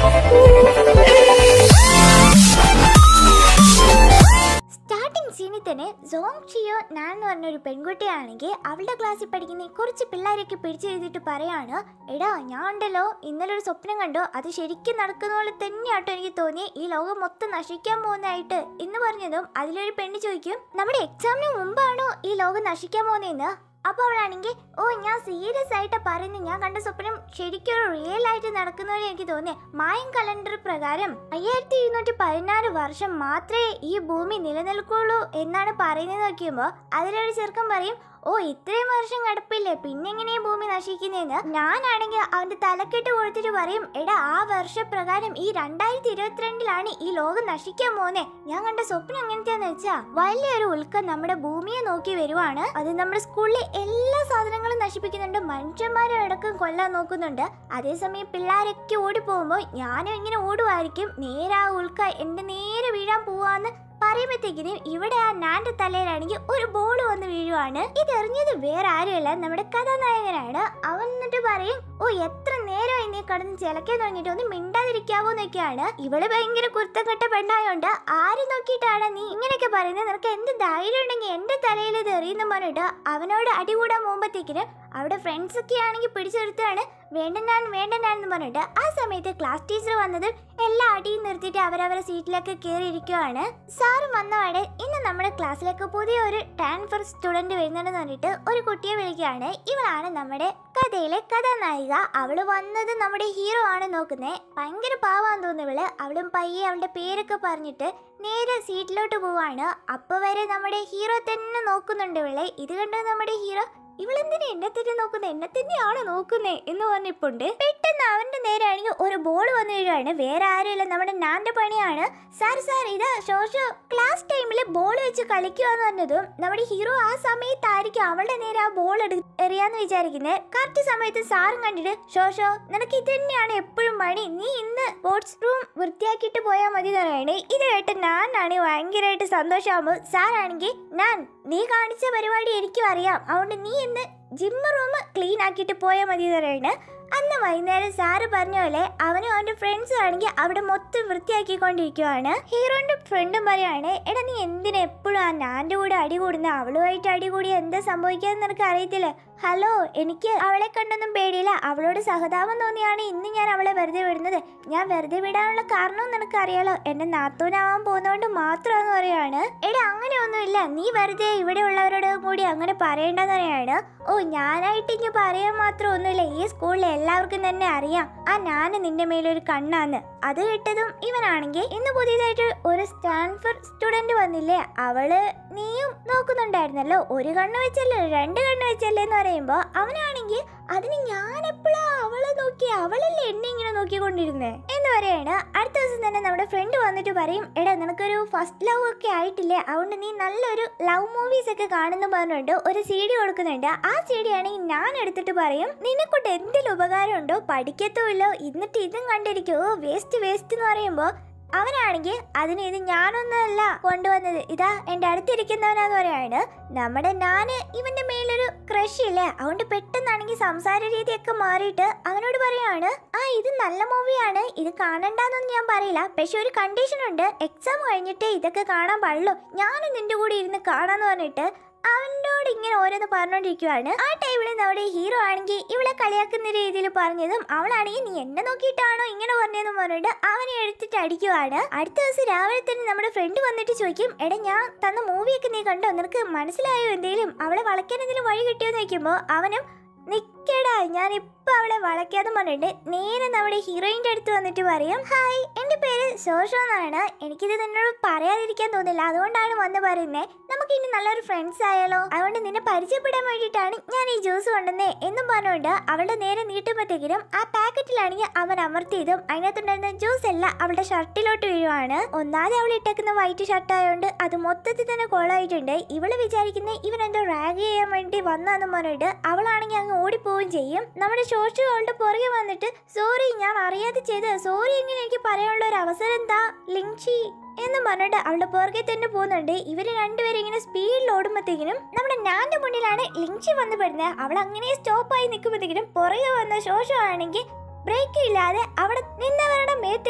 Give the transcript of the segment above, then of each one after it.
starting സീനിൽ തന്നെ song chew നാൻ എന്ന് പറഞ്ഞ ഒരു പെൺകുട്ടിയാണെങ്കിൽ അവളുടെ ക്ലാസ്സിൽ പഠിക്കുന്ന കുറച്ച് പിള്ളേരൊക്കെ പിടിച്ചെഴുതിയിട്ട് പറയാണ് എടാ ഞാൻ ഉണ്ടല്ലോ ഇന്നലെ ഒരു സ്വപ്നം കണ്ടു അത് ശരിക്കും നടക്കുന്ന പോലെ തന്നെയാട്ടോ എനിക്ക് തോന്നി ഈ ലോകം മൊത്തം നശിക്കാൻ പോകുന്നതായിട്ട് എന്ന് പറഞ്ഞതും അതിലൊരു പെണ്ണ് ചോദിക്കും നമ്മുടെ എക്സാമിന് മുമ്പാണോ ഈ ലോകം നശിക്കാൻ പോകുന്നതെന്ന് അപ്പോൾ അവളാണെങ്കിൽ ഓ ഞാൻ സീരിയസ് ആയിട്ട് പറയുന്നത് ഞാൻ കണ്ട സ്വപ്നം ശരിക്കും ഒരു റിയൽ ആയിട്ട് നടക്കുന്ന പോലെ എനിക്ക് തോന്നി മായൻ കലണ്ടർ പ്രകാരം അയ്യായിരത്തി ഇരുന്നൂറ്റി പതിനാറ് വർഷം മാത്രമേ ഈ ഭൂമി നിലനിൽക്കുള്ളൂ എന്നാണ് പറയുന്നത് നോക്കിയുമ്പോൾ അതിലൊരു ചെറുക്കൻ പറയും ഓ ഇത്രയും വർഷം കിടപ്പില്ലേ പിന്നെ എങ്ങനെയാ ഭൂമി നശിക്കുന്നതെന്ന് ഞാനാണെങ്കിൽ അവന്റെ തലക്കെട്ട് കൊടുത്തിട്ട് പറയും എടാ ആ വർഷപ്രകാരം ഈ രണ്ടായിരത്തി ഇരുപത്തിരണ്ടിലാണ് ഈ ലോകം നശിക്കാൻ പോകുന്നേ ഞാൻ കണ്ട സ്വപ്നം എങ്ങനത്തെയാന്ന് വെച്ചാ വലിയൊരു ഉൽക്കം നമ്മുടെ ഭൂമിയെ നോക്കി വരുവാണ് അത് നമ്മുടെ സ്കൂളിലെ എല്ലാ സാധനങ്ങളും നശിപ്പിക്കുന്നുണ്ട് മനുഷ്യന്മാരെ അടക്കം കൊല്ലാൻ നോക്കുന്നുണ്ട് അതേസമയം പിള്ളേരൊക്കെ ഓടിപ്പോകുമ്പോൾ ഞാനും ഇങ്ങനെ ഓടുമായിരിക്കും നേരെ ആ ഉൽക്ക എന്റെ നേരെ വീഴാൻ പോവാന്ന് പറയുമ്പോഴത്തേക്കിനും ഇവിടെ ആ നാന്റെ തലയിലാണെങ്കിൽ ഒരു ബോൾ വന്ന് വീഴുവാണ് ഇത് എറിഞ്ഞത് വേറെ ആരുമല്ല നമ്മുടെ കഥാനായകനാണ് അവൻ എന്നിട്ട് പറയും ഓ എത്ര നേരമായി നീ കടന്ന് ചിലക്കാൻ തുടങ്ങിയിട്ട് ഒന്ന് മിണ്ടാതിരിക്കാവോ എന്നൊക്കെയാണ് ഇവള് ഭയങ്കര കുരുത്തക്കെട്ട പെണ്ണായോണ്ട് ആര് നോക്കിയിട്ടാണ് നീ ഇങ്ങനെയൊക്കെ പറയുന്നത് നിനക്ക് എന്ത് ധൈര്യം ഉണ്ടെങ്കിൽ എന്റെ തലയിൽ ഇത് എറിയുന്ന പറഞ്ഞിട്ട് അവനോട് അടികൂടാൻ പോകുമ്പോഴത്തേക്കിന് അവിടെ ഫ്രണ്ട്സ് ഒക്കെ ആണെങ്കിൽ പിടിച്ചെടുത്താണ് വേണ്ടനാൻ വേണ്ടനാൻ എന്ന് പറഞ്ഞിട്ട് ആ സമയത്ത് ക്ലാസ് ടീച്ചർ വന്നത് എല്ലാ അടിയും നിർത്തിയിട്ട് അവരവരെ സീറ്റിലേക്ക് കയറി ഇരിക്കുവാണ് സാറ് വന്നപാടെ ഇന്ന് നമ്മുടെ ക്ലാസ്സിലേക്ക് പുതിയ ഒരു ട്രാൻസ്ഫർ സ്റ്റുഡന്റ് വരുന്നുണ്ടെന്ന് പറഞ്ഞിട്ട് ഒരു കുട്ടിയെ വിളിക്കുകയാണ് ഇവളാണ് നമ്മുടെ കഥയിലെ കഥാനായിക അവള് വന്നത് നമ്മുടെ ഹീറോ ആണ് നോക്കുന്നേ ഭയങ്കര പാവാന്ന് തോന്നുന്നു ഇവള് അവളും പയ്യെ അവളുടെ പേരൊക്കെ പറഞ്ഞിട്ട് നേരെ സീറ്റിലോട്ട് പോവാണ് അപ്പൊ വരെ നമ്മുടെ ഹീറോ തന്നെ നോക്കുന്നുണ്ട് ഇവളെ ഇത് കണ്ട് നമ്മുടെ ഹീറോ ഇവളെന്തിനാ എന്നെ തന്നെ നോക്കുന്നത് എന്നെ തന്നെയാണ് നോക്കുന്നേ എന്ന് പറഞ്ഞിപ്പുണ്ട് പെട്ടെന്ന് അവന്റെ നേരെ ആണെങ്കിൽ ഒരു ബോൾ വന്നു വീഴുവാണ് വേറെ ആരുമില്ല നമ്മുടെ നാന്റെ പണിയാണ് സാർ സാർ ഇത് ഷോഷോ ക്ലാസ് ടൈമിൽ ബോൾ വെച്ച് കളിക്കുക എന്ന് പറഞ്ഞതും നമ്മുടെ ഹീറോ ആ സമയത്തായിരിക്കും അവളുടെ നേരെ ആ ബോൾ എറിയാന്ന് വിചാരിക്കുന്നത് കറക്റ്റ് സമയത്ത് സാറും കണ്ടിട്ട് ഷോഷോ നിനക്ക് ഇത് തന്നെയാണ് എപ്പോഴും പണി നീ ഇന്ന് സ്പോർട്സ് റൂം വൃത്തിയാക്കിയിട്ട് പോയാൽ മതി എന്ന് പറയണേ ഇത് കേട്ട് ഞാനാണ് ഭയങ്കരമായിട്ട് സന്തോഷമാകുമ്പോൾ സാറാണെങ്കിൽ ഞാൻ നീ കാണിച്ച പരിപാടി എനിക്കും അറിയാം അതുകൊണ്ട് നീ ഇന്ന് ജിമ്മ് റൂം ക്ലീൻ ആക്കിയിട്ട് പോയാൽ മതി എന്ന് പറയണേ അന്ന് വൈകുന്നേരം സാറ് പറഞ്ഞ പോലെ അവനും അവന്റെ ഫ്രണ്ട്സും ആണെങ്കിൽ അവിടെ മൊത്തം വൃത്തിയാക്കിക്കൊണ്ടിരിക്കുവാണ് ഹീറോന്റെ ഫ്രണ്ടും പറയാണ് എടാ നീ എന്തിനാ എപ്പോഴും ആ നാന്റെ കൂടെ അടി കൂടുന്ന അവളുമായിട്ട് അടി കൂടി എന്താ സംഭവിക്കാന്ന് നിനക്ക് അറിയത്തില്ല ഹലോ എനിക്ക് അവളെ കണ്ടൊന്നും പേടിയില്ല അവളോട് സഹതാപം തോന്നിയാണ് ഇന്ന് ഞാൻ അവളെ വെറുതെ വിടുന്നത് ഞാൻ വെറുതെ വിടാനുള്ള കാരണവും നിനക്ക് അറിയാലോ എന്റെ നാത്തൂനാവാൻ പോകുന്നതുകൊണ്ട് മാത്രമെന്ന് പറയാണ് എടാ അങ്ങനെയൊന്നുമില്ല നീ വെറുതെ ഇവിടെ ഉള്ളവരോട് കൂടി അങ്ങനെ പറയേണ്ടെന്ന് പറയാണ് ഓ ഞാനായിട്ട് ഇനി പറയാൻ മാത്രം ഒന്നുമില്ല ഈ സ്കൂളിൽ എല്ലാവർക്കും തന്നെ അറിയാം ആ ഞാൻ നിന്റെ മേലൊരു കണ്ണാന്ന് അത് കേട്ടതും ഇവനാണെങ്കിൽ ഇന്ന് പുതിയതായിട്ട് ഒരു സ്റ്റാൻഫോർഡ് സ്റ്റുഡന്റ് വന്നില്ലേ അവള് നീയും നോക്കുന്നുണ്ടായിരുന്നല്ലോ ഒരു കണ്ണ് വെച്ചല്ലേ രണ്ട് കണ്ണ് വെച്ചല്ലേ എന്ന് പറയുമ്പോ അവനാണെങ്കിൽ അതിന് ഞാൻ എപ്പോഴാ അവളെ നോക്കി അവളല്ലേ എന്നെ ഇങ്ങനെ നോക്കിക്കൊണ്ടിരുന്നേ എന്ന് പറയാണ് അടുത്ത ദിവസം തന്നെ നമ്മുടെ ഫ്രണ്ട് വന്നിട്ട് പറയും എടാ നിനക്കൊരു ഫസ്റ്റ് ലവ് ഒക്കെ ആയിട്ടില്ലേ അതുകൊണ്ട് നീ നല്ലൊരു ലവ് മൂവീസ് ഒക്കെ കാണുന്നു പറഞ്ഞുകൊണ്ട് ഒരു സി ഡി കൊടുക്കുന്നുണ്ട് ആ സി ഡി ആണെങ്കിൽ ഞാൻ എടുത്തിട്ട് പറയും നിന്നെക്കൊണ്ട് എന്തെങ്കിലും ഉപകാരം ഉണ്ടോ പഠിക്കത്തുമില്ലോ എന്നിട്ട് ഇതും കണ്ടിരിക്കുമോ വേസ്റ്റ് വേസ്റ്റ് എന്ന് പറയുമ്പോൾ അവനാണെങ്കിൽ അതിന് ഇത് ഞാനൊന്നുമല്ല കൊണ്ടുവന്നത് ഇതാ എൻ്റെ അടുത്തിരിക്കുന്നവനാന്ന് പറയാണ് നമ്മുടെ ഞാന് ഇവന്റെ മേലൊരു ക്രഷ് ഇല്ലേ അതുകൊണ്ട് പെട്ടെന്നാണെങ്കിൽ സംസാര രീതിയൊക്കെ മാറിയിട്ട് അവനോട് പറയാണ് ആ ഇത് നല്ല മൂവിയാണ് ഇത് കാണണ്ടെന്നൊന്നും ഞാൻ പറയില്ല പക്ഷെ ഒരു കണ്ടീഷൻ ഉണ്ട് എക്സാം കഴിഞ്ഞിട്ട് ഇതൊക്കെ കാണാൻ പാടുള്ളൂ ഞാനും നിന്റെ കൂടെ ഇരുന്ന് കാണാന്ന് പറഞ്ഞിട്ട് അവനോട് ഇങ്ങനെ ഓരോന്ന് പറഞ്ഞോണ്ടിരിക്കുവാണ് ആ ടൈമിൽ നമ്മുടെ ഹീറോ ആണെങ്കിൽ ഇവളെ കളിയാക്കുന്ന രീതിയിൽ പറഞ്ഞതും അവളാണെങ്കിൽ നീ എന്നെ നോക്കിയിട്ടാണോ ഇങ്ങനെ പറഞ്ഞതെന്ന് പറഞ്ഞിട്ട് അവനെ എടുത്തിട്ട് അടിക്കുവാണ് അടുത്ത ദിവസം രാവിലെ തന്നെ നമ്മുടെ ഫ്രണ്ട് വന്നിട്ട് ചോദിക്കും എടാ ഞാൻ തന്ന മൂവിയൊക്കെ നീ കണ്ടോ നിനക്ക് മനസ്സിലായോ എന്തേലും അവളെ വളയ്ക്കാൻ എന്തെങ്കിലും വഴി കിട്ടിയോന്ന് ചോദിക്കുമ്പോൾ അവനും നിക്കടാ ഞാൻ ഇപ്പൊ അവളെ വളയ്ക്കാതെ പറഞ്ഞിട്ട് നേരെ നമ്മുടെ ഹീറോയിന്റെ അടുത്ത് വന്നിട്ട് പറയും ഹായ് എന്റെ പേര് ശോഷോ എന്നാണ് എനിക്കിത് നിന്നോട് പറയാതിരിക്കാൻ തോന്നില്ല അതുകൊണ്ടാണ് വന്ന് പറയുന്നേ നമുക്ക് ഇനി നല്ലൊരു ഫ്രണ്ട്സ് ആയാലോ അതുകൊണ്ട് നിന്നെ പരിചയപ്പെടാൻ വേണ്ടിയിട്ടാണ് ഞാൻ ഈ ജ്യൂസ് കൊണ്ടുവന്നേ എന്നും പറഞ്ഞുകൊണ്ട് അവളുടെ നേരെ നീട്ടുമ്പോഴത്തേക്കിനും ആ പാക്കറ്റിലാണെങ്കിൽ അവൻ അമർത്തിയതും അതിനകത്തുണ്ടായിരുന്ന ജ്യൂസ് എല്ലാം അവളുടെ ഷർട്ടിലോട്ട് വീഴുവാണ് ഒന്നാതെ അവൾ ഇട്ടേക്കുന്ന വൈറ്റ് ഷർട്ട് ആയതുകൊണ്ട് അത് മൊത്തത്തിൽ തന്നെ കോളായിട്ടുണ്ട് ഇവള് വിചാരിക്കുന്ന ഇവൻ എന്തോ റാഗ് ചെയ്യാൻ വേണ്ടി വന്നാന്ന് പറഞ്ഞിട്ട് അവളാണെങ്കിൽ അങ്ങ് ഓടിപ്പോവുകയും ചെയ്യും നമ്മുടെ ഷോർട്സ് അവളുടെ പുറകെ വന്നിട്ട് സോറി ഞാൻ അറിയാതെ ചെയ്ത് സോറി എങ്ങനെ എനിക്ക് പറയാനുള്ള ഒരു അവസരം എന്താ ലിങ്ഷി എന്ന് പറഞ്ഞിട്ട് അവളുടെ പുറകെ തന്നെ പോകുന്നുണ്ട് ഇവര് രണ്ടുപേരും ഇങ്ങനെ സ്പീഡിൽ ഓടുമ്പോഴത്തേക്കിനും നമ്മുടെ നാന്റെ മുന്നിലാണ് ലിങ്ഷി വന്ന് പെടുന്നത് അവൾ അങ്ങനെ സ്റ്റോപ്പായി നിൽക്കുമ്പോഴത്തേക്കിനും പുറകെ വന്ന ശോശോ ആണെങ്കിൽ ബ്രേക്ക് ഇല്ലാതെ അവിടെ നിന്നവരുടെ മേത്ത്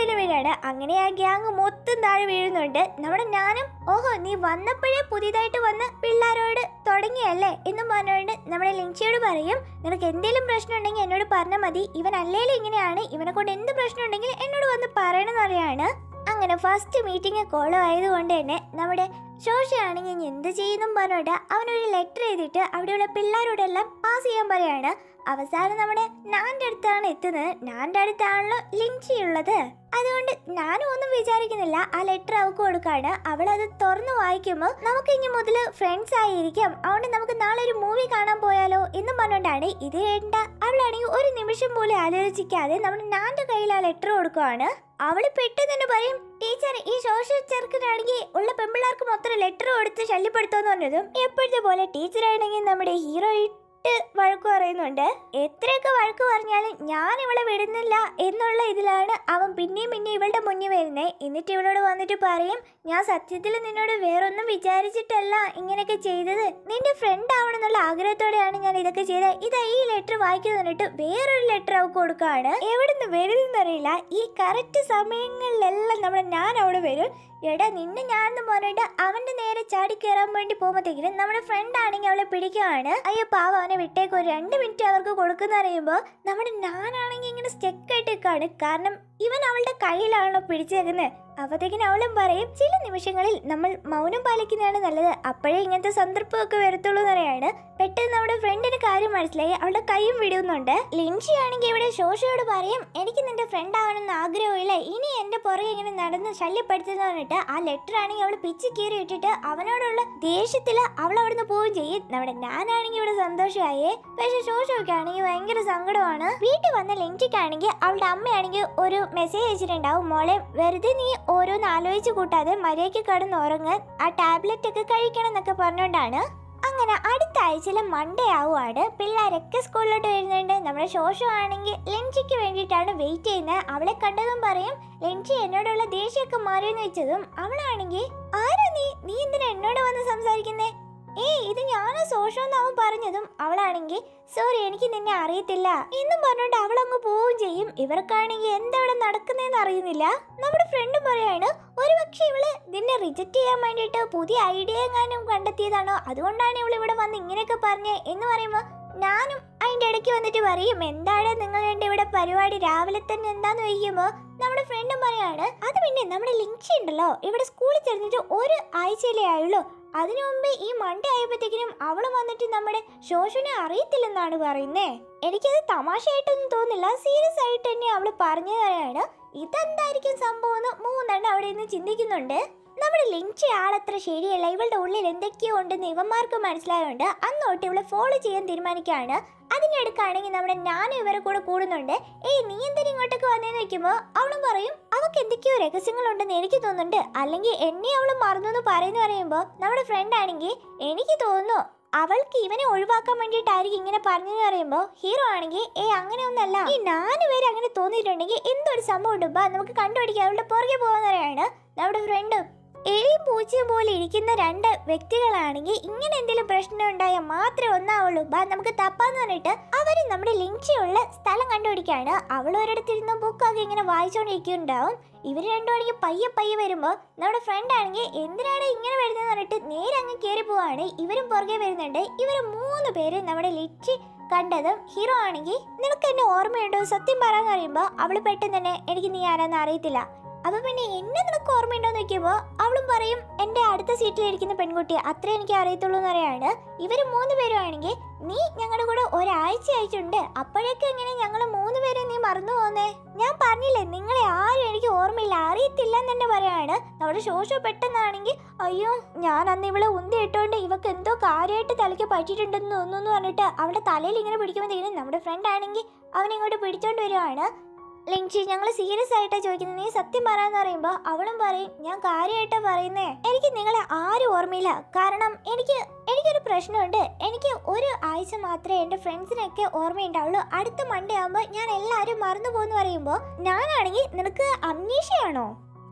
പറയാണ് അങ്ങനെ ആ ഗ്യാങ് മൊത്തം താഴെ വീഴുന്നുണ്ട് നമ്മുടെ ഞാനും ഓഹോ നീ വന്നപ്പോഴേ പുതിയതായിട്ട് വന്ന് പിള്ളേരോട് തുടങ്ങിയല്ലേ എന്നും പറഞ്ഞുകൊണ്ട് നമ്മുടെ ലിൻസിയോട് പറയും നിനക്ക് എന്തെങ്കിലും പ്രശ്നം ഉണ്ടെങ്കിൽ എന്നോട് പറഞ്ഞാൽ മതി ഇവൻ അല്ലേലും ഇങ്ങനെയാണ് ഇവനെ കൊണ്ട് എന്ത് പ്രശ്നം ഉണ്ടെങ്കിൽ എന്നോട് വന്ന് പറയണമെന്ന് പറയാണ് അങ്ങനെ ഫസ്റ്റ് മീറ്റിംഗ് കോളോ ആയതുകൊണ്ട് തന്നെ നമ്മുടെ ശോഷയാണെങ്കിൽ ഇനി എന്ത് ചെയ്യുന്നും പറഞ്ഞിട്ട് അവനൊരു ലെറ്റർ എഴുതിയിട്ട് അവിടെയുള്ള പിള്ളേരോടെല്ലാം പാസ് ചെയ്യാൻ പറയാണ് അവസാനം നമ്മുടെ നാൻ്റെ അടുത്താണ് എത്തുന്നത് നാൻ്റെ അടുത്താണല്ലോ ലിൻസി ഉള്ളത് അതുകൊണ്ട് ഞാനും ഒന്നും വിചാരിക്കുന്നില്ല ആ ലെറ്റർ അവൾക്ക് കൊടുക്കാണ് അവൾ അത് തുറന്നു വായിക്കുമ്പോൾ നമുക്ക് ഇനി മുതൽ ഫ്രണ്ട്സ് ആയിരിക്കാം അതുകൊണ്ട് നമുക്ക് നാളെ ഒരു മൂവി കാണാൻ പോയാലോ എന്നും പറഞ്ഞുകൊണ്ടാണ് ഇത് കേട്ട അവളാണെങ്കിൽ ഒരു നിമിഷം പോലും ആലോചിക്കാതെ നമ്മുടെ നാന്റെ കയ്യിൽ ആ ലെറ്റർ കൊടുക്കുവാണ് അവള് പെട്ടെന്ന് തന്നെ പറയും ടീച്ചർ ഈ സോഷ്യൽ ചെറുക്കനാണെങ്കിൽ ഉള്ള പെമ്പിള്ളേർക്ക് മൊത്തം ലെറ്റർ കൊടുത്ത് ശല്യപ്പെടുത്തുമെന്ന് പറഞ്ഞതും എപ്പോഴത്തെ പോലെ ടീച്ചറാണെങ്കിൽ നമ്മുടെ ഹീറോ ഇട്ട് വഴക്ക് പറയുന്നുണ്ട് എത്രയൊക്കെ വഴക്ക് പറഞ്ഞാലും ഞാൻ ഇവളെ വിടുന്നില്ല എന്നുള്ള ഇതിലാണ് അവൻ പിന്നെയും പിന്നെ ഇവളുടെ മുന്നിൽ വരുന്നത് എന്നിട്ട് ഇവളോട് വന്നിട്ട് പറയും ഞാൻ സത്യത്തിൽ നിന്നോട് വേറൊന്നും വിചാരിച്ചിട്ടല്ല ഇങ്ങനെയൊക്കെ ചെയ്തത് നിന്റെ ഫ്രണ്ട് ആവണമെന്നുള്ള ആഗ്രഹത്തോടെയാണ് ഞാൻ ഇതൊക്കെ ചെയ്തത് ഇതാ ഈ ലെറ്റർ വായിക്കുന്നു പറഞ്ഞിട്ട് വേറൊരു ലെറ്റർ അവൾക്ക് കൊടുക്കുകയാണ് എവിടുന്ന് വരുന്നറിയില്ല ഈ കറക്റ്റ് സമയങ്ങളിലെല്ലാം നമ്മുടെ ഞാൻ അവിടെ വരും എടാ നിന്നെ ഞാനെന്ന് പറഞ്ഞിട്ട് അവന്റെ നേരെ ചാടി കയറാൻ വേണ്ടി പോകുമ്പോഴത്തേക്കിനും നമ്മുടെ ഫ്രണ്ട് ആണെങ്കിൽ അവളെ പിടിക്കുകയാണ് അയ്യോ പാവം അവനെ വിട്ടേക്ക് ഒരു രണ്ട് മിനിറ്റ് അവർക്ക് കൊടുക്കുന്ന അറിയുമ്പോൾ നമ്മുടെ ഞാനാണെങ്കിൽ ഇങ്ങനെ സ്റ്റെക്ക് ആയിട്ട് നിൽക്കുകയാണ് കാരണം ഇവൻ അവളുടെ കയ്യിലാണല്ലോ പിടിച്ചേക്കുന്നത് അപ്പത്തേക്കിനും അവളും പറയും ചില നിമിഷങ്ങളിൽ നമ്മൾ മൗനം പാലിക്കുന്നതാണ് നല്ലത് അപ്പോഴേ ഇങ്ങനത്തെ സന്ദർഭമൊക്കെ വരത്തുള്ളൂ എന്ന് പറയാണ് പെട്ടെന്ന് നമ്മുടെ ഫ്രണ്ടിന് കാര്യം മനസ്സിലായി അവളുടെ കൈയും വിടുന്നുണ്ട് ലിൻഷി ആണെങ്കിൽ ഇവിടെ ശോഷയോട് പറയും എനിക്ക് നിന്റെ ഫ്രണ്ട് ആവണമെന്ന് ആഗ്രഹമില്ല ഇനി എന്റെ പുറകെ ഇങ്ങനെ നടന്ന് ശല്യപ്പെടുത്തുന്ന പറഞ്ഞിട്ട് ആ ലെറ്റർ ആണെങ്കിൽ അവൾ പിച്ച് കീറി ഇട്ടിട്ട് അവനോടുള്ള ദേഷ്യത്തില് അവൾ അവിടുന്ന് പോവുകയും ചെയ്യും നമ്മുടെ ഞാനാണെങ്കിൽ ഇവിടെ സന്തോഷമായേ പക്ഷെ ശോഷമൊക്കെ ആണെങ്കിൽ ഭയങ്കര സങ്കടമാണ് വീട്ടിൽ വന്ന ലിൻഷിക്കാണെങ്കിൽ അവളുടെ അമ്മയാണെങ്കിൽ ഒരു മെസ്സേജ് അയച്ചിട്ടുണ്ടാവും മോളെ വെറുതെ നീ ഓരോന്ന് ആലോചിച്ച് കൂട്ടാതെ മര്യാദയ്ക്ക് കിടന്ന് ഉറങ്ങ് ആ ടാബ്ലറ്റ് ഒക്കെ കഴിക്കണം എന്നൊക്കെ പറഞ്ഞുകൊണ്ടാണ് അങ്ങനെ അടുത്ത ആഴ്ചയിലെ മൺഡേ ആവുകയാണ് പിള്ളേരൊക്കെ സ്കൂളിലോട്ട് വരുന്നുണ്ട് നമ്മുടെ ശോഷം ആണെങ്കിൽ ലെൻസിക്ക് വേണ്ടിയിട്ടാണ് വെയിറ്റ് ചെയ്യുന്നത് അവളെ കണ്ടതും പറയും ലെൻസി എന്നോടുള്ള ദേഷ്യമൊക്കെ മാറിയെന്ന് വെച്ചതും അവളാണെങ്കിൽ ആരാ നീ നീ എന്തിനാ എന്നോട് വന്ന് സംസാരിക്കുന്നേ ഏയ് ഇത് ഞാനാ സോഷം അവൻ പറഞ്ഞതും അവളാണെങ്കിൽ സോറി എനിക്ക് നിന്നെ അറിയത്തില്ല എന്നും പറഞ്ഞുകൊണ്ട് അവളങ്ങ് പോവുകയും ചെയ്യും ഇവർക്കാണെങ്കിൽ എന്തവിടെ നടക്കുന്നതെന്ന് അറിയുന്നില്ല നമ്മുടെ ഫ്രണ്ട് പറയാണ് ഒരു പക്ഷേ ഇവള് നിന്നെ റിജക്റ്റ് ചെയ്യാൻ വേണ്ടിയിട്ട് പുതിയ ഐഡിയ എങ്ങാനും കണ്ടെത്തിയതാണോ അതുകൊണ്ടാണ് ഇവൾ ഇവിടെ വന്ന് ഇങ്ങനെയൊക്കെ പറഞ്ഞേ എന്ന് പറയുമ്പോൾ ഞാനും അതിന്റെ ഇടയ്ക്ക് വന്നിട്ട് പറയും എന്താണ് നിങ്ങൾ രണ്ട് ഇവിടെ പരിപാടി രാവിലെ തന്നെ എന്താന്ന് ചോദിക്കുമ്പോൾ നമ്മുടെ ഫ്രണ്ടും പറയാണ് അത് പിന്നെ നമ്മുടെ ലിങ്ക്ഷി ഉണ്ടല്ലോ ഇവിടെ സ്കൂളിൽ ചേർന്നിട്ട് ഒരു ആഴ്ചയിലേ ആയുള്ളൂ അതിനു മുമ്പേ ഈ മണ്ടേ ആയപ്പോഴത്തേക്കിനും അവള് വന്നിട്ട് നമ്മുടെ ശോഷനെ അറിയത്തില്ലെന്നാണ് പറയുന്നേ എനിക്കത് തമാശയായിട്ടൊന്നും തോന്നില്ല സീരിയസ് ആയിട്ട് തന്നെ അവള് പറഞ്ഞു തരാണ് ഇതെന്തായിരിക്കും സംഭവം എന്ന് മൂന്നെണ്ണം അവിടെ നിന്ന് ചിന്തിക്കുന്നുണ്ട് നമ്മുടെ ലിഞ്ചി ആളത്ര ശരിയല്ല ഇവളുടെ ഉള്ളിൽ എന്തൊക്കെയോ ഉണ്ടെന്ന് ഇവന്മാർക്ക് മനസ്സിലായതുകൊണ്ട് അന്നോട്ട് ഇവളെ ഫോളോ ചെയ്യാൻ തീരുമാനിക്കുകയാണ് അതിനിടക്കാണെങ്കിൽ നമ്മുടെ ഞാനും ഇവരെ കൂടെ കൂടുന്നുണ്ട് ഏയ് നീ എന്തിനാ ഇങ്ങോട്ടേക്ക് വന്നേന്ന് വെക്കുമ്പോൾ അവളും പറയും അവൾക്ക് എന്തൊക്കെയോ രഹസ്യങ്ങളുണ്ടെന്ന് എനിക്ക് തോന്നുന്നുണ്ട് അല്ലെങ്കിൽ എന്നെ അവൾ മറന്നു എന്ന് പറയുന്നു പറയുമ്പോൾ നമ്മുടെ ഫ്രണ്ട് ആണെങ്കിൽ എനിക്ക് തോന്നുന്നു അവൾക്ക് ഇവനെ ഒഴിവാക്കാൻ വേണ്ടിയിട്ടായിരിക്കും ഇങ്ങനെ പറഞ്ഞെന്ന് പറയുമ്പോൾ ഹീറോ ആണെങ്കിൽ ഏ അങ്ങനെയൊന്നല്ല ഈ നാല് പേര് അങ്ങനെ തോന്നിയിട്ടുണ്ടെങ്കിൽ എന്തൊരു സംഭവം ഉണ്ട് ബാ നമുക്ക് കണ്ടുപിടിക്കാം അവളുടെ പുറകെ പോകാൻ പറയാണ് നമ്മുടെ ഫ്രണ്ട് എലിയും പൂച്ചയും പോലെ ഇരിക്കുന്ന രണ്ട് വ്യക്തികളാണെങ്കിൽ ഇങ്ങനെ എന്തെങ്കിലും പ്രശ്നം ഉണ്ടായാൽ മാത്രമേ ഒന്നാവുള്ളൂ ബാ നമുക്ക് തപ്പാന്ന് പറഞ്ഞിട്ട് അവര് നമ്മുടെ ലിങ്ചിയുള്ള സ്ഥലം കണ്ടുപിടിക്കാണ് അവൾ ഒരിടത്തിരുന്ന് ബുക്കൊക്കെ ഇങ്ങനെ വായിച്ചുകൊണ്ടിരിക്കുന്നുണ്ടാവും ഇവർ രണ്ടുമാണെങ്കിൽ പയ്യെ പയ്യെ വരുമ്പോൾ നമ്മുടെ ഫ്രണ്ട് ആണെങ്കിൽ എന്തിനാണ് ഇങ്ങനെ വരുന്നതെന്ന് പറഞ്ഞിട്ട് നേരെ അങ്ങ് കയറി പോവാണ് ഇവരും പുറകെ വരുന്നുണ്ട് ഇവർ മൂന്ന് പേര് നമ്മുടെ ലിച്ചി കണ്ടതും ഹീറോ ആണെങ്കിൽ നിനക്ക് എന്നെ ഓർമ്മയുണ്ടോ സത്യം പറയാൻ പറയുമ്പോൾ അവള് പെട്ടെന്ന് തന്നെ എനിക്ക് നീ ആരാന്ന് അറിയത്തില്ല അപ്പൊ പിന്നെ എന്നെ നിനക്ക് ഓർമ്മയുണ്ടോന്ന് നോക്കിയപ്പോൾ അവളും പറയും എൻ്റെ അടുത്ത സീറ്റിലിരിക്കുന്ന പെൺകുട്ടി അത്രേ എനിക്ക് അറിയത്തുള്ളൂ എന്ന് പറയാണ് ഇവര് മൂന്ന് പേരും ആണെങ്കിൽ നീ ഞങ്ങളുടെ കൂടെ ഒരാഴ്ച ആയിട്ടുണ്ട് അപ്പോഴേക്കും എങ്ങനെ ഞങ്ങൾ മൂന്ന് പേരും നീ മറന്നു പോന്നേ ഞാൻ പറഞ്ഞില്ലേ നിങ്ങളെ ആരും എനിക്ക് ഓർമ്മയില്ല അറിയത്തില്ല എന്ന് തന്നെ പറയാണ് നമ്മുടെ ശോശോ പെട്ടെന്നാണെങ്കിൽ അയ്യോ ഞാൻ അന്ന് ഇവളെ ഉന്തി ഇട്ടോണ്ട് ഇവക്ക് എന്തോ കാര്യമായിട്ട് തലയ്ക്ക് പറ്റിയിട്ടുണ്ടെന്ന് തോന്നുന്നു എന്ന് പറഞ്ഞിട്ട് അവളുടെ തലയിൽ ഇങ്ങനെ പിടിക്കുമ്പോഴത്തേക്കും നമ്മുടെ ഫ്രണ്ട് ആണെങ്കിൽ അവനിങ്ങോട്ട് പിടിച്ചോണ്ട് വരുവാണ് ലിങ്ചി ഞങ്ങൾ സീരിയസ് ആയിട്ടാ ചോദിക്കുന്നത് നീ സത്യം പറയാന്ന് പറയുമ്പോൾ അവളും പറയും ഞാൻ കാര്യമായിട്ടാ പറയുന്നേ എനിക്ക് നിങ്ങളെ ആരും ഓർമ്മയില്ല കാരണം എനിക്ക് എനിക്കൊരു പ്രശ്നമുണ്ട് എനിക്ക് ഒരു ആഴ്ച മാത്രമേ എൻ്റെ ഫ്രണ്ട്സിനൊക്കെ ഓർമ്മയുണ്ടാവുള്ളൂ അടുത്ത മൺഡേ ആകുമ്പോൾ ഞാൻ എല്ലാവരും മറന്നു പോകുന്നു പറയുമ്പോൾ ഞാനാണെങ്കിൽ നിനക്ക് അമ്നീഷയാണോ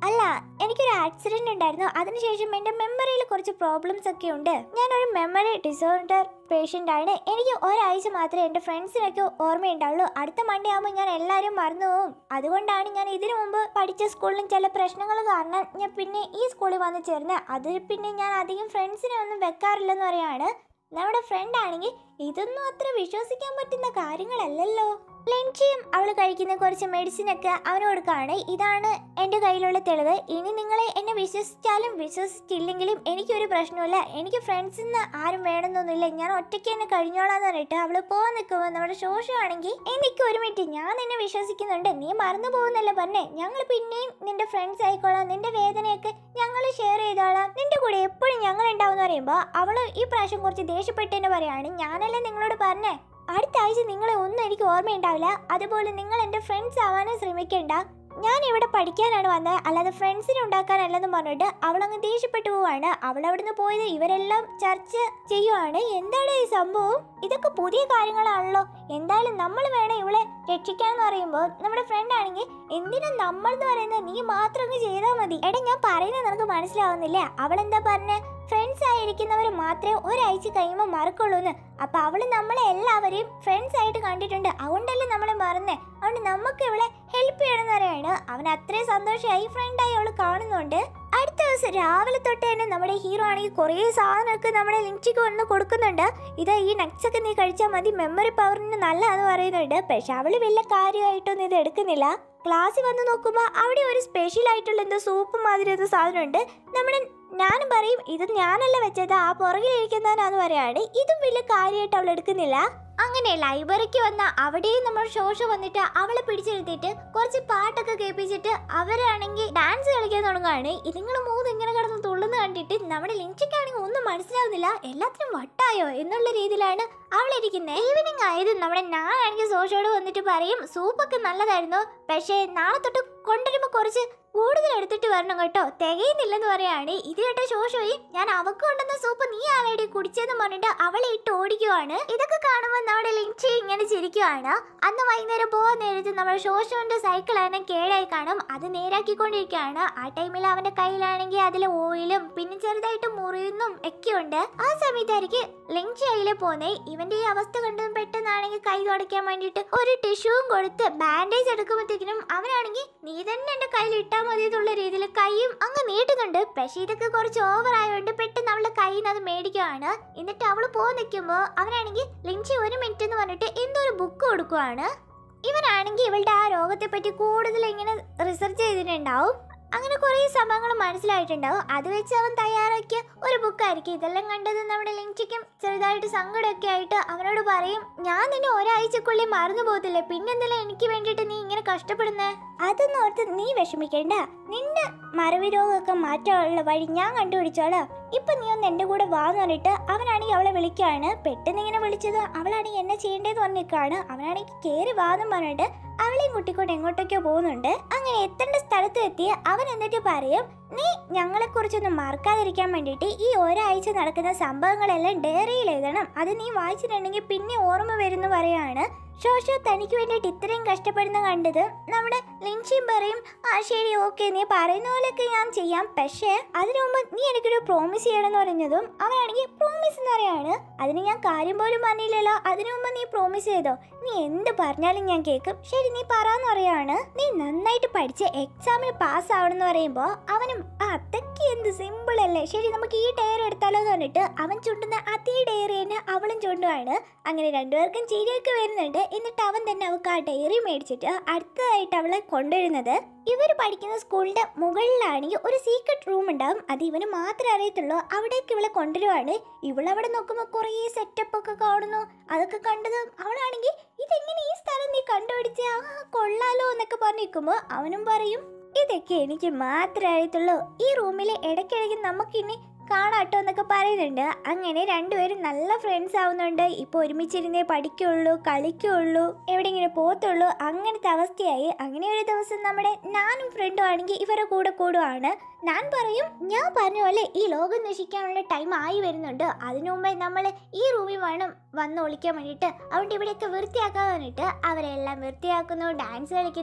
അല്ല എനിക്കൊരു ആക്സിഡന്റ് ഉണ്ടായിരുന്നു അതിനുശേഷം എൻ്റെ മെമ്മറിയിൽ കുറച്ച് പ്രോബ്ലംസ് ഒക്കെ ഉണ്ട് ഞാനൊരു മെമ്മറി ഡിസോർഡർ പേഷ്യൻ്റ് ആണ് എനിക്ക് ഒരാഴ്ച മാത്രമേ എൻ്റെ ഫ്രണ്ട്സിനൊക്കെ ഓർമ്മയുണ്ടാവുള്ളൂ അടുത്ത മൺഡേ ആകുമ്പോൾ ഞാൻ എല്ലാവരും മറന്നു പോകും അതുകൊണ്ടാണ് ഞാൻ ഇതിനു മുമ്പ് പഠിച്ച സ്കൂളിലും ചില പ്രശ്നങ്ങൾ കാരണം ഞാൻ പിന്നെ ഈ സ്കൂളിൽ വന്ന് ചേർന്നത് അതിൽ പിന്നെ ഞാൻ അധികം ഫ്രണ്ട്സിനെ ഒന്നും വെക്കാറില്ലെന്ന് പറയാണ് നമ്മുടെ ഫ്രണ്ട് ആണെങ്കിൽ ഇതൊന്നും അത്ര വിശ്വസിക്കാൻ പറ്റുന്ന കാര്യങ്ങളല്ലല്ലോ ലഞ്ചിയും അവൾ കഴിക്കുന്ന കുറച്ച് മെഡിസിൻ ഒക്കെ അവന് കൊടുക്കുകയാണ് ഇതാണ് എൻ്റെ കയ്യിലുള്ള തെളിവ് ഇനി നിങ്ങളെ എന്നെ വിശ്വസിച്ചാലും വിശ്വസിച്ചില്ലെങ്കിലും എനിക്കൊരു പ്രശ്നമില്ല എനിക്ക് ഫ്രണ്ട്സിൽ നിന്ന് ആരും വേണമെന്നൊന്നുമില്ല ഞാൻ ഒറ്റയ്ക്ക് തന്നെ കഴിഞ്ഞോളാന്ന് പറഞ്ഞിട്ട് അവൾ പോകാൻ നിൽക്കുമ്പോൾ നമ്മുടെ ശോഷമാണെങ്കിൽ എനിക്ക് ഒരു മിനിറ്റ് ഞാൻ നിന്നെ വിശ്വസിക്കുന്നുണ്ട് നീ മറന്നു പോകുന്നല്ലേ പറഞ്ഞേ ഞങ്ങൾ പിന്നെയും നിന്റെ ഫ്രണ്ട്സ് ആയിക്കോളാം നിന്റെ വേദനയൊക്കെ ഞങ്ങൾ ഷെയർ ചെയ്തോളാം നിന്റെ കൂടെ എപ്പോഴും ഞങ്ങൾ ഉണ്ടാവും എന്ന് പറയുമ്പോൾ അവള് ഈ പ്രാവശ്യം കുറച്ച് ദേഷ്യപ്പെട്ടെന്ന് പറയാണ് ഞാനല്ലേ നിങ്ങളോട് പറഞ്ഞേ അടുത്ത ആഴ്ച നിങ്ങളെ ഒന്നും എനിക്ക് ഓർമ്മയുണ്ടാവില്ല അതുപോലെ നിങ്ങൾ എൻ്റെ ഫ്രണ്ട്സ് ആവാനും ശ്രമിക്കേണ്ട ഞാൻ ഇവിടെ പഠിക്കാനാണ് വന്നത് അല്ലാതെ ഫ്രണ്ട്സിനെ ഉണ്ടാക്കാനല്ലെന്ന് പറഞ്ഞിട്ട് അവളങ്ങ് ദേഷ്യപ്പെട്ടു പോവാണ് അവൾ അവിടുന്ന് പോയത് ഇവരെല്ലാം ചർച്ച ചെയ്യുവാണ് എന്താണ് ഈ സംഭവം ഇതൊക്കെ പുതിയ കാര്യങ്ങളാണല്ലോ എന്തായാലും നമ്മൾ വേണം ഇവളെ രക്ഷിക്കാന്ന് പറയുമ്പോൾ നമ്മുടെ ഫ്രണ്ട് ആണെങ്കിൽ എന്തിനാ നമ്മൾ എന്ന് പറയുന്നത് നീ മാത്രം അങ്ങ് ചെയ്താൽ മതി എടാ ഞാൻ പറയുന്നത് നിനക്ക് മനസ്സിലാവുന്നില്ല അവളെന്താ പറഞ്ഞേ ഫ്രണ്ട്സ് ആയിരിക്കുന്നവർ മാത്രമേ ഒരാഴ്ച കഴിയുമ്പോൾ മറക്കുള്ളൂ എന്ന് അപ്പൊ അവള് നമ്മളെ എല്ലാവരെയും ഫ്രണ്ട്സ് ആയിട്ട് കണ്ടിട്ടുണ്ട് അതുകൊണ്ടല്ലേ നമ്മളെ മറന്നേ അതുകൊണ്ട് നമുക്ക് ഇവളെ ഹെൽപ്പ് ചെയ്യണമെന്ന് പറയാണ് അവൻ അത്രയും സന്തോഷമായി ഫ്രണ്ടായി അവള് കാണുന്നുണ്ട് അടുത്ത ദിവസം രാവിലെ തൊട്ട് തന്നെ നമ്മുടെ ഹീറോ ആണെങ്കിൽ കുറേ സാധനമൊക്കെ നമ്മുടെ ലിഞ്ചിക്ക് വന്ന് കൊടുക്കുന്നുണ്ട് ഇത് ഈ നട്ട്സ് ഒക്കെ നീ കഴിച്ചാൽ മതി മെമ്മറി പവറിന് നല്ലതാന്ന് പറയുന്നുണ്ട് പക്ഷെ അവള് വലിയ കാര്യമായിട്ടൊന്നും ഇത് എടുക്കുന്നില്ല ക്ലാസ്സിൽ വന്ന് നോക്കുമ്പോൾ അവിടെ ഒരു സ്പെഷ്യൽ ആയിട്ടുള്ള എന്തോ സൂപ്പ് മാതിരി എന്തോ സാധനമുണ്ട് നമ്മുടെ ഞാനും പറയും ഇത് ഞാനല്ല വെച്ചത് ആ പുറകിലിരിക്കുന്നവനാന്ന് പറയാണ് ഇതും വലിയ കാര്യമായിട്ട് അവൾ എടുക്കുന്നില്ല അങ്ങനെ ലൈബ്രറിക്ക് വന്ന അവിടെയും നമ്മൾ ശോഷ വന്നിട്ട് അവളെ പിടിച്ചെടുത്തിട്ട് കുറച്ച് പാട്ടൊക്കെ കേൾപ്പിച്ചിട്ട് അവരാണെങ്കിൽ ഡാൻസ് കളിക്കാൻ തുടങ്ങുകയാണ് ഇതുങ്ങൾ മൂന്ന് ഇങ്ങനെ കിടന്ന് തുള്ളുന്ന കണ്ടിട്ട് നമ്മുടെ ലിഞ്ചിക്കാണെങ്കിൽ ഒന്നും മനസ്സിലാവുന്നില്ല എല്ലാത്തിനും വട്ടായോ എന്നുള്ള രീതിയിലാണ് അവളിരിക്കുന്നത് ഈവനിങ് ആയത് നമ്മുടെ ഞാനാണെങ്കിൽ സോഷയോട് വന്നിട്ട് പറയും സൂപ്പൊക്കെ നല്ലതായിരുന്നു പക്ഷേ നാളെ തൊട്ട് കൊണ്ടുവരുമ്പോൾ കുറച്ച് കൂടുതൽ എടുത്തിട്ട് വരണം കേട്ടോ തികയുന്നില്ലെന്ന് പറയാണ് ഇത് കേട്ട ശോശോയും ഞാൻ അവക്ക് കൊണ്ടുവന്ന സൂപ്പ് നീ ആവേടി കുടിച്ചെന്ന് പറഞ്ഞിട്ട് അവളെ ഇട്ട് ഓടിക്കുവാണ് ഇതൊക്കെ കാണുമ്പോൾ നമ്മുടെ ലിൻചി ഇങ്ങനെ ചിരിക്കുവാണ് അന്ന് വൈകുന്നേരം പോകാൻ നേരത്ത് നമ്മുടെ ശോശോന്റെ സൈക്കിൾ ആണ് കേടായി കാണും അത് നേരാക്കിക്കൊണ്ടിരിക്കുകയാണ് ആ ടൈമിൽ അവന്റെ കയ്യിലാണെങ്കിൽ അതിൽ ഓയിലും പിന്നെ ചെറുതായിട്ട് മുറിയുന്നും ഒക്കെ ഉണ്ട് ആ സമയത്തായിരിക്കും ലിൻചി അതിലെ പോന്നേ ഇവന്റെ ഈ അവസ്ഥ കണ്ടതും പെട്ടെന്നാണെങ്കിൽ കൈ തുടയ്ക്കാൻ വേണ്ടിയിട്ട് ഒരു ടിഷ്യൂവും കൊടുത്ത് ബാൻഡേജ് എടുക്കുമ്പോഴത്തേക്കിനും അവനാണെങ്കിൽ നീ തന്നെ എന്റെ കയ്യിൽ ഇട്ടാൽ മതി എന്നുള്ള രീതിയിൽ കൈയും അങ്ങ് നീട്ടുന്നുണ്ട് പക്ഷേ ഇതൊക്കെ കുറച്ച് ഓവർ ആയതുകൊണ്ട് പെട്ടെന്ന് അവളുടെ കയ്യിൽ നിന്ന് അത് മേടിക്കുവാണ് എന്നിട്ട് അവള് പോകാൻ നിൽക്കുമ്പോൾ അവനാണെങ്കിൽ ലിഞ്ചി ഒരു മിനിറ്റ് എന്ന് പറഞ്ഞിട്ട് എന്തോ ഒരു ബുക്ക് കൊടുക്കുവാണ് ഇവനാണെങ്കിൽ ഇവളുടെ ആ രോഗത്തെ പറ്റി കൂടുതൽ ഇങ്ങനെ റിസർച്ച് ചെയ്തിട്ടുണ്ടാവും അങ്ങനെ കുറേ സംഭവങ്ങൾ മനസ്സിലായിട്ടുണ്ടാവും അത് വെച്ച് അവൻ തയ്യാറാക്കിയ ഒരു ബുക്കായിരിക്കും ഇതെല്ലാം കണ്ടത് നമ്മുടെ ലിഞ്ചിക്കും ചെറുതായിട്ട് സങ്കടമൊക്കെ ആയിട്ട് അവനോട് പറയും ഞാൻ നിന്നെ ഒരാഴ്ചക്കുള്ളിൽ മറന്നു പോകത്തില്ലേ പിന്നെന്തിനാ എനിക്ക് വേണ്ടിയിട്ട് നീ ഇങ്ങനെ കഷ്ടപ്പെടുന്നേ അതൊന്നും ഓർത്ത് നീ വിഷമിക്കണ്ട നിന്റെ മറവി രോഗമൊക്കെ മാറ്റാനുള്ള വഴി ഞാൻ കണ്ടുപിടിച്ചോളാം ഇപ്പൊ നീ ഒന്ന് എന്റെ കൂടെ വാന്ന് പറഞ്ഞിട്ട് അവനാണെങ്കിൽ അവളെ വിളിക്കുകയാണ് പെട്ടെന്ന് ഇങ്ങനെ വിളിച്ചത് അവളാണെങ്കിൽ എന്നെ ചെയ്യേണ്ടതെന്ന് പറഞ്ഞിരിക്കുകയാണ് അവനാണെങ്കിൽ കയറി വാന്നും പറഞ്ഞിട്ട് അവളെയും കുട്ടിക്കൊണ്ട് എങ്ങോട്ടൊക്കെയോ പോകുന്നുണ്ട് അങ്ങനെ എത്തേണ്ട സ്ഥലത്ത് എത്തി അവൻ എന്നിട്ട് പറയും നീ ഞങ്ങളെ കുറിച്ചൊന്നും മറക്കാതിരിക്കാൻ വേണ്ടിയിട്ട് ഈ ഒരാഴ്ച നടക്കുന്ന സംഭവങ്ങളെല്ലാം ഡയറിയിൽ എഴുതണം അത് നീ വായിച്ചിട്ടുണ്ടെങ്കിൽ പിന്നെ ഓർമ്മ വരുന്നു പറയാണ് ഷോഷോ തനിക്ക് വേണ്ടിയിട്ട് ഇത്രയും കഷ്ടപ്പെടുന്ന കണ്ടത് നമ്മുടെ ലിൻഷിയും പറയും ആ ശരി ഓക്കെ നീ പറയുന്ന പോലെയൊക്കെ ഞാൻ ചെയ്യാം പക്ഷേ അതിനു മുമ്പ് നീ എനിക്കൊരു പ്രോമിസ് ചെയ്യണമെന്ന് പറഞ്ഞതും അവനാണെങ്കിൽ പ്രോമിസ് എന്ന് പറയാണ് അതിന് ഞാൻ കാര്യം പോലും പറഞ്ഞില്ലല്ലോ അതിനു മുമ്പ് നീ പ്രോമിസ് ചെയ്തോ നീ എന്ത് പറഞ്ഞാലും ഞാൻ കേൾക്കും ശരി നീ പറയാന്ന് പറയാണ് നീ നന്നായിട്ട് പഠിച്ച് എക്സാമിന് പാസ് ആവണമെന്ന് പറയുമ്പോൾ അവനും ആ അതൊക്കെ എന്ത് സിമ്പിൾ അല്ലേ ശരി നമുക്ക് ഈ ഡയറി എടുത്താലോ എന്ന് പറഞ്ഞിട്ട് അവൻ ചുണ്ടുന്ന അതേ ഡയറി തന്നെ അവളും ചുണ്ടുവാണ് അങ്ങനെ രണ്ടുപേർക്കും ചിരിയൊക്കെ വരുന്നുണ്ട് എന്നിട്ട് അവൻ തന്നെ അവൾക്ക് ആ ഡയറി മേടിച്ചിട്ട് അടുത്തതായിട്ട് അവളെ കൊണ്ടുവരുന്നത് ഇവർ പഠിക്കുന്ന സ്കൂളിന്റെ മുകളിലാണെങ്കിൽ ഒരു സീക്രട്ട് റൂം ഉണ്ടാവും അത് ഇവന് മാത്രമേ അറിയത്തുള്ളൂ അവിടേക്ക് ഇവളെ കൊണ്ടുവരുവാണ് ഇവളവിടെ നോക്കുമ്പോൾ കുറേ സെറ്റപ്പ് ഒക്കെ കാണുന്നു അതൊക്കെ കണ്ടത് അവളാണെങ്കിൽ ഇതെങ്ങനെ ഈ സ്ഥലം നീ കണ്ടുപിടിച്ച ആ കൊള്ളാലോ എന്നൊക്കെ പറഞ്ഞിരിക്കുമ്പോൾ അവനും പറയും ഇതൊക്കെ എനിക്ക് മാത്രമേ അറിയത്തുള്ളൂ ഈ റൂമിൽ ഇടയ്ക്കിടയ്ക്ക് നമുക്കിനി കാണാട്ടോ എന്നൊക്കെ പറയുന്നുണ്ട് അങ്ങനെ രണ്ടുപേരും നല്ല ഫ്രണ്ട്സ് ആവുന്നുണ്ട് ഇപ്പൊ ഒരുമിച്ചിരുന്നേ പഠിക്കുള്ളൂ കളിക്കുള്ളൂ എവിടെയെങ്കിലും പോത്തുള്ളൂ അങ്ങനത്തെ അവസ്ഥയായി അങ്ങനെ ഒരു ദിവസം നമ്മുടെ ഞാനും ഫ്രണ്ടും ആണെങ്കിൽ ഇവരുടെ കൂടെ കൂടുവാണ് ഞാൻ പറയും ഞാൻ പറഞ്ഞ പോലെ ഈ ലോകം നശിക്കാനുള്ള ടൈം ആയി വരുന്നുണ്ട് അതിനു മുമ്പേ നമ്മൾ ഈ റൂമിൽ വേണം വന്ന് ഒളിക്കാൻ വേണ്ടിയിട്ട് അതുകൊണ്ട് ഇവിടെയൊക്കെ വൃത്തിയാക്കാൻ വേണ്ടിയിട്ട് അവരെല്ലാം വൃത്തിയാക്കുന്നു ഡാൻസ് കളിക്കുന്നു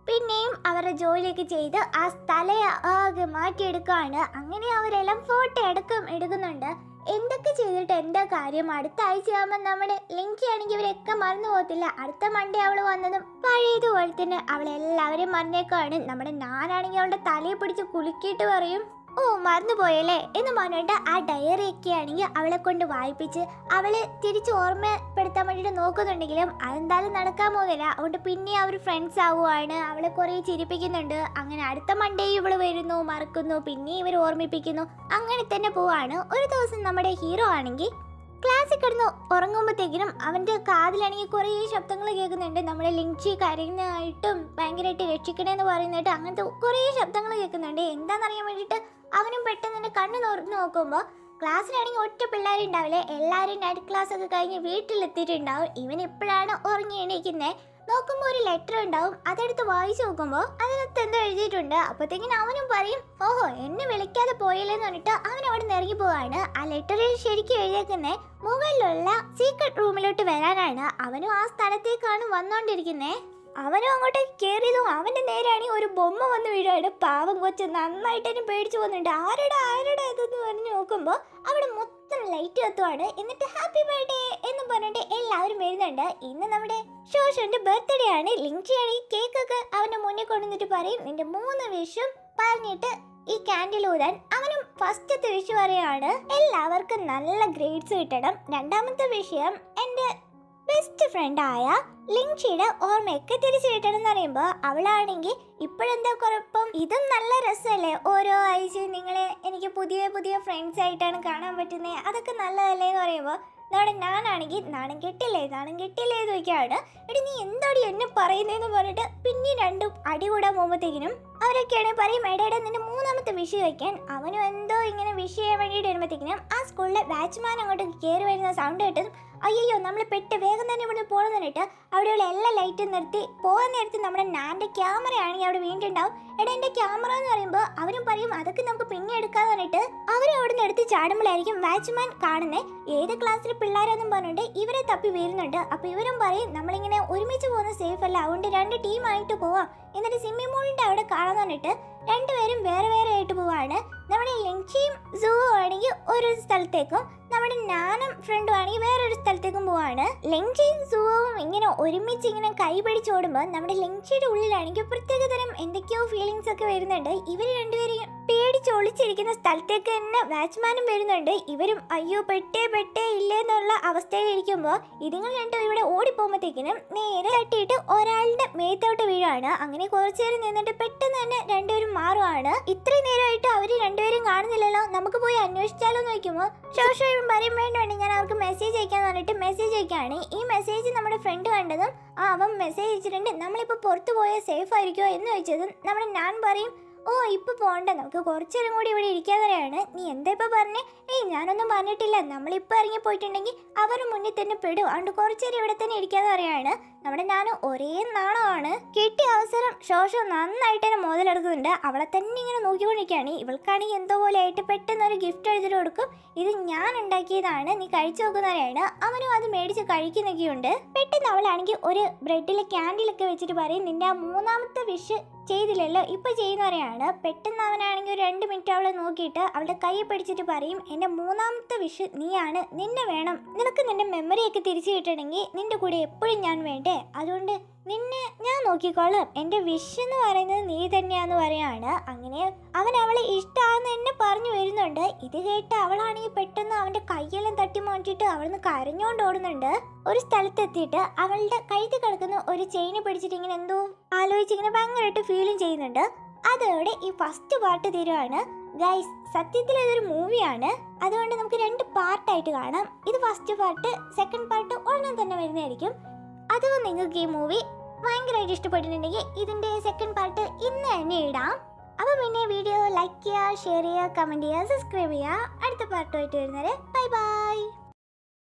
പിന്നെയും അവരുടെ ജോലിയൊക്കെ ചെയ്ത് ആ സ്ഥലം ആകെ മാറ്റിയെടുക്കുകയാണ് അങ്ങനെ അവരെല്ലാം ഫോട്ടോ എടുക്കും എടുക്കുന്നുണ്ട് എന്തൊക്കെ ചെയ്തിട്ട് എന്താ കാര്യം അടുത്ത ആഴ്ചയാകുമ്പോൾ നമ്മുടെ ലിങ്കി ആണെങ്കിൽ ഇവരൊക്കെ മറന്നു പോകത്തില്ല അടുത്ത മണ്ടേ അവൾ വന്നതും പഴയതുപോലെ തന്നെ അവളെല്ലാവരെയും മറന്നേക്കാണ് നമ്മുടെ ഞാനാണെങ്കിൽ അവളുടെ തലയെ പിടിച്ച് കുലുക്കിയിട്ട് പറയും ഓ മറന്നുപോയല്ലേ എന്ന് പറഞ്ഞിട്ട് ആ ഡയറി ഒക്കെ ആണെങ്കിൽ അവളെ കൊണ്ട് വായിപ്പിച്ച് അവളെ തിരിച്ച് ഓർമ്മപ്പെടുത്താൻ വേണ്ടിയിട്ട് നോക്കുന്നുണ്ടെങ്കിലും അതെന്തായാലും നടക്കാൻ പോകുന്നില്ല അതുകൊണ്ട് പിന്നെ അവർ ഫ്രണ്ട്സ് ആവുകയാണ് അവളെ കുറേ ചിരിപ്പിക്കുന്നുണ്ട് അങ്ങനെ അടുത്ത മണ്ടേ ഇവള് വരുന്നു മറക്കുന്നു പിന്നെ ഇവർ ഓർമ്മിപ്പിക്കുന്നു അങ്ങനെ തന്നെ പോവാണ് ഒരു ദിവസം നമ്മുടെ ഹീറോ ആണെങ്കിൽ ക്ലാസ്സിൽ കിടന്ന് ഉറങ്ങുമ്പോഴത്തേക്കിനും അവൻ്റെ കാതിലാണെങ്കിൽ കുറേ ശബ്ദങ്ങൾ കേൾക്കുന്നുണ്ട് നമ്മുടെ ലിങ്ചി കരയുന്നതായിട്ടും ഭയങ്കരമായിട്ട് രക്ഷിക്കണേന്ന് പറയുന്നതായിട്ട് അങ്ങനത്തെ കുറേ ശബ്ദങ്ങൾ കേൾക്കുന്നുണ്ട് എന്താണെന്നറിയാൻ വേണ്ടിയിട്ട് അവനും പെട്ടെന്ന് തന്നെ കണ്ണ് തുറന്ന് നോക്കുമ്പോൾ ക്ലാസ്സിലാണെങ്കിൽ ഒറ്റ പിള്ളേരുണ്ടാവില്ലേ എല്ലാവരും നൈറ്റ് ക്ലാസ് ഒക്കെ കഴിഞ്ഞ് വീട്ടിലെത്തിയിട്ടുണ്ടാവും ഇവൻ ഇപ്പോഴാണ് ഉറങ്ങി എണീക്കുന്നത് നോക്കുമ്പോൾ ഒരു ലെറ്റർ ഉണ്ടാവും അതെടുത്ത് വായിച്ചു നോക്കുമ്പോൾ അതിനകത്ത് എന്തോ എഴുതിയിട്ടുണ്ട് അപ്പോഴത്തേക്കിനും അവനും പറയും ഓഹോ എന്നെ വിളിക്കാതെ പോയില്ലെന്ന് പറഞ്ഞിട്ട് അവൻ അവിടെ നിന്ന് ഇറങ്ങി പോവാണ് ആ ലെറ്ററിൽ ശരിക്കും എഴുതിയേക്കുന്നേ മുകളിലുള്ള സീക്രട്ട് റൂമിലോട്ട് വരാനാണ് അവനും ആ സ്ഥലത്തേക്കാണ് വന്നോണ്ടിരിക്കുന്നേ അവനും അങ്ങോട്ട് കയറിയതും അവന്റെ നേരെയാണെങ്കിൽ ഒരു ബൊമ്മ വന്ന് വീഴുവാണ് പാവം കൊച്ച് നന്നായിട്ട് തന്നെ പേടിച്ചു പോകുന്നുണ്ട് ആരുടെ ആരുടെ ഇതെന്ന് പറഞ്ഞ് നോക്കുമ്പോൾ അവിടെ മൊത്തം ലൈറ്റ് കത്തുവാണ് എന്നിട്ട് ഹാപ്പി ബർത്ത്ഡേ എന്ന് പറഞ്ഞിട്ട് എല്ലാവരും വരുന്നുണ്ട് ഇന്ന് നമ്മുടെ ഷോഷന്റെ ബർത്ത്ഡേ ആണ് ലിങ്ചിയാണ് ഈ കേക്കൊക്കെ അവന്റെ മുന്നിൽ കൊണ്ടുവന്നിട്ട് പറയും നിന്റെ മൂന്ന് വിഷും പറഞ്ഞിട്ട് ഈ ക്യാൻഡിൽ ഊതാൻ അവനും ഫസ്റ്റത്തെ വിഷു പറയാണ് എല്ലാവർക്കും നല്ല ഗ്രേഡ്സ് കിട്ടണം രണ്ടാമത്തെ വിഷയം എൻ്റെ ബെസ്റ്റ് ഫ്രണ്ടായ ലിങ്ഷിയുടെ ഓർമ്മയൊക്കെ തിരിച്ചു കിട്ടണം എന്ന് പറയുമ്പോൾ അവളാണെങ്കിൽ ഇപ്പോഴെന്താ കുഴപ്പം ഇതും നല്ല രസമല്ലേ ഓരോ ആഴ്ചയും നിങ്ങളെ എനിക്ക് പുതിയ പുതിയ ഫ്രണ്ട്സ് ആയിട്ടാണ് കാണാൻ പറ്റുന്നത് അതൊക്കെ നല്ലതല്ലേ എന്ന് പറയുമ്പോൾ നമ്മുടെ ഞാനാണെങ്കിൽ നാണം കെട്ടില്ലേ നാണം കെട്ടില്ലേ എന്ന് ചോദിക്കുകയാണ് എടി നീ എന്താടി എന്നെ പറയുന്നതെന്ന് പറഞ്ഞിട്ട് പിന്നെ രണ്ടും അടി കൂടാൻ പോകുമ്പോഴത്തേക്കിനും അവരൊക്കെയാണെങ്കിൽ പറയും എടയുടെ നിന്റെ മൂന്നാമത്തെ വിഷയം വയ്ക്കാൻ അവനും എന്തോ ഇങ്ങനെ വിഷ് ചെയ്യാൻ വേണ്ടിയിട്ട് വരുമ്പോഴത്തേക്കിനും ആ സ്കൂളിലെ വാച്ച്മാൻ അങ്ങോട്ട് കയറി വരുന്ന സൗണ്ട് കേട്ടതും അയ്യോ നമ്മൾ പെട്ട് വേഗം തന്നെ ഇവിടുന്ന് പോകണം എന്നിട്ട് അവിടെയുള്ള എല്ലാ ലൈറ്റും നിർത്തി പോകാൻ നേരത്ത് നമ്മുടെ നാൻ്റെ ക്യാമറ ആണെങ്കിൽ അവിടെ വീണ്ടുണ്ടാവും എടാ എൻ്റെ ക്യാമറ എന്ന് പറയുമ്പോൾ അവരും പറയും അതൊക്കെ നമുക്ക് പിന്നെ എടുക്കാന്ന് പറഞ്ഞിട്ട് അവരും അവിടെ നിന്ന് എടുത്ത് ചാടുമ്പോഴായിരിക്കും വാച്ച്മാൻ കാണുന്നത് ഏത് ക്ലാസ്സിലെ പിള്ളേരെന്നും പറഞ്ഞിട്ട് ഇവരെ തപ്പി വീഴുന്നുണ്ട് അപ്പോൾ ഇവരും പറയും നമ്മളിങ്ങനെ ഒരുമിച്ച് പോകുന്ന സേഫ് അല്ല അതുകൊണ്ട് രണ്ട് ടീമായിട്ട് പോവാം എന്നിട്ട് സ്വിമ്മിംഗ് പൂളിൻ്റെ അവിടെ കാണാൻ പറഞ്ഞിട്ട് രണ്ടുപേരും വേറെ വേറെ ആയിട്ട് പോവാണ് നമ്മുടെ ലെങ്ചിയും സൂവും ആണെങ്കിൽ ഒരു സ്ഥലത്തേക്കും നമ്മുടെ നാനും ഫ്രണ്ടും ആണെങ്കിൽ വേറൊരു സ്ഥലത്തേക്കും പോവാണ് ലെങ്ചിയും സൂവും ഇങ്ങനെ ഒരുമിച്ച് ഇങ്ങനെ കൈ പിടിച്ചോടുമ്പോൾ നമ്മുടെ ലെങ്ചിയുടെ ഉള്ളിലാണെങ്കിൽ പ്രത്യേകതരം എന്തൊക്കെയോ ഫീലിങ്സ് ഒക്കെ വരുന്നുണ്ട് ഇവർ രണ്ടുപേരും പേടിച്ച് ഒളിച്ചിരിക്കുന്ന സ്ഥലത്തേക്ക് തന്നെ വാച്ച്മാനും വരുന്നുണ്ട് ഇവരും അയ്യോ പെട്ടേ പെട്ടേ ഇല്ലേന്നുള്ള അവസ്ഥയിലിരിക്കുമ്പോൾ ഇതുങ്ങൾ രണ്ടും ഇവിടെ ഓടിപ്പോകുമ്പോഴത്തേക്കിനും നേരെ തട്ടിയിട്ട് ഒരാളുടെ മേത്തോട്ട് വീഴാണ് അങ്ങനെ കുറച്ചു നേരം നിന്നിട്ട് പെട്ടെന്ന് തന്നെ രണ്ടുപേരും മാറുവാണ് ഇത്രയും നേരമായിട്ട് അവർ രണ്ടുപേരും കാണുന്നില്ലല്ലോ നമുക്ക് പോയി അന്വേഷിച്ചാലോ എന്ന് നോക്കുമ്പോൾ ശോഷം പറയും വേണ്ട വേണ്ട ഞാൻ അവർക്ക് മെസ്സേജ് അയക്കാൻ പറഞ്ഞിട്ട് മെസ്സേജ് അയക്കുകയാണ് ഈ മെസ്സേജ് നമ്മുടെ ഫ്രണ്ട് കണ്ടതും ആ അവൻ മെസ്സേജ് അയച്ചിട്ടുണ്ട് നമ്മളിപ്പോൾ പുറത്ത് പോയാൽ സേഫ് ആയിരിക്കുമോ എന്ന് ചോദിച്ചതും നമ്മുടെ ഞാൻ പറയും ഓ ഇപ്പൊ പോണ്ട നമുക്ക് കുറച്ചേരം കൂടി ഇവിടെ ഇരിക്കാൻ പറയാണ് നീ എന്താ ഇപ്പൊ പറഞ്ഞേ ഏയ് ഞാനൊന്നും പറഞ്ഞിട്ടില്ല നമ്മളിപ്പോ ഇറങ്ങി പോയിട്ടുണ്ടെങ്കിൽ അവർ മുന്നിൽ തന്നെ പെടും അതുകൊണ്ട് കുറച്ചേരം ഇവിടെ തന്നെ ഇരിക്കാന്ന് പറയാണ് നമ്മുടെ ഞാൻ ഒരേ നാണമാണ് കിട്ടിയ അവസരം ശോഷം നന്നായിട്ട് തന്നെ മുതലെടുക്കുന്നുണ്ട് അവളെ തന്നെ ഇങ്ങനെ നോക്കിക്കൊണ്ടിരിക്കുകയാണ് ഇവൾക്കാണെങ്കിൽ എന്തോ പോലെ ആയിട്ട് പെട്ടെന്ന് ഒരു ഗിഫ്റ്റ് എഴുതിട്ട് കൊടുക്കും ഇത് ഞാൻ ഉണ്ടാക്കിയതാണ് നീ കഴിച്ചു നോക്കുന്നവരെയാണ് അവനും അത് മേടിച്ച് കഴിക്കുന്നൊക്കെയുണ്ട് പെട്ടെന്ന് അവളാണെങ്കിൽ ഒരു ബ്രെഡിൽ ക്യാൻഡിലൊക്കെ വെച്ചിട്ട് പറയും നിന്റെ ആ മൂന്നാമത്തെ വിഷ് ചെയ്തില്ലല്ലോ ഇപ്പൊ ചെയ്യുന്നവരെയാണ് പെട്ടെന്ന് അവനാണെങ്കിൽ ഒരു രണ്ട് മിനിറ്റ് അവളെ നോക്കിയിട്ട് അവളുടെ കൈ പിടിച്ചിട്ട് പറയും എൻ്റെ മൂന്നാമത്തെ വിഷ് നീയാണ് നിന്നെ വേണം നിനക്ക് നിന്റെ മെമ്മറിയൊക്കെ തിരിച്ചു കിട്ടണമെങ്കിൽ നിന്റെ കൂടെ എപ്പോഴും ഞാൻ വേണ്ടേ അതുകൊണ്ട് നിന്നെ ഞാൻ നോക്കിക്കോളാം എൻ്റെ വിഷ് എന്ന് പറയുന്നത് നീ തന്നെയാന്ന് പറയാണ് അങ്ങനെ അവൻ അവളെ ഇഷ്ടമാണെന്ന് എന്നെ പറഞ്ഞു വരുന്നുണ്ട് ഇത് കേട്ട് അവളാണെങ്കിൽ പെട്ടെന്ന് അവൻ്റെ കൈയെല്ലാം തട്ടി മാറ്റിയിട്ട് അവളിന്ന് കരഞ്ഞോണ്ട് ഓടുന്നുണ്ട് ഒരു സ്ഥലത്തെത്തിയിട്ട് അവളുടെ കഴുത്തിൽ കിടക്കുന്ന ഒരു ചെയിന് പിടിച്ചിട്ട് ഇങ്ങനെ എന്തോ ആലോചിച്ച് ഇങ്ങനെ ഭയങ്കരമായിട്ട് ഫീലും ചെയ്യുന്നുണ്ട് അതോടെ ഈ ഫസ്റ്റ് പാർട്ട് തീരുവാണ് ഗൈസ് സത്യത്തിൽ ഇതൊരു മൂവിയാണ് അതുകൊണ്ട് നമുക്ക് രണ്ട് പാർട്ടായിട്ട് കാണാം ഇത് ഫസ്റ്റ് പാർട്ട് സെക്കൻഡ് പാർട്ട് ഉടനെ തന്നെ വരുന്നതായിരിക്കും അഥവാ നിങ്ങൾക്ക് ഈ മൂവി ഭയങ്കരമായിട്ട് ഇഷ്ടപ്പെട്ടിട്ടുണ്ടെങ്കിൽ ഇതിൻ്റെ സെക്കൻഡ് പാർട്ട് ഇന്ന് തന്നെ ഇടാം അപ്പോൾ പിന്നെ വീഡിയോ ലൈക്ക് ചെയ്യുക ഷെയർ ചെയ്യുക കമൻറ്റ് ചെയ്യുക സബ്സ്ക്രൈബ് ചെയ്യുക അടുത്ത പാർട്ടുമായിട്ട് വരുന്നത് ബൈ ബൈ